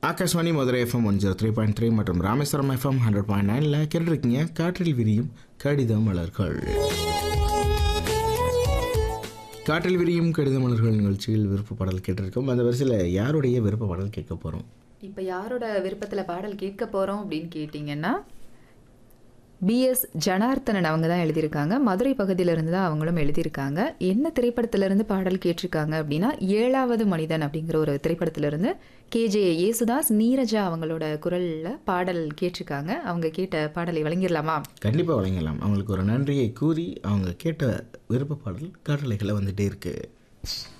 Akashvani Madurai FM one zero three point three மற்றும் Rameswaram FM hundred point நைனில் கேட்டிருக்கீங்க காற்றில் விரியும் கடித மலர்கள் காற்றில் விரியும் கடித மலர்கள் நிகழ்ச்சியில் விருப்ப பாடல் கேட்டிருக்கோம் அந்த வரிசையில் யாருடைய விருப்ப பாடல் கேட்க போகிறோம் இப்போ யாரோட விருப்பத்தில் பாடல் கேட்க போகிறோம் அப்படின்னு கேட்டிங்கன்னா பிஎஸ் ஜனார்த்தனன் அவங்க தான் எழுதியிருக்காங்க மதுரை பகுதியிலேருந்து தான் அவங்களும் எழுதியிருக்காங்க என்ன திரைப்படத்திலிருந்து பாடல் கேட்டிருக்காங்க அப்படின்னா ஏழாவது மனிதன் அப்படிங்கிற ஒரு திரைப்படத்திலிருந்து கேஜே யேசுதாஸ் நீரஜா அவங்களோட குரலில் பாடல் கேட்டிருக்காங்க அவங்க கேட்ட பாடலை வழங்கிடலாமா கண்டிப்பாக வழங்கலாம் அவங்களுக்கு ஒரு நன்றியை கூறி அவங்க கேட்ட விருப்ப பாடல் காற்றலைகளை வந்துட்டே இருக்குது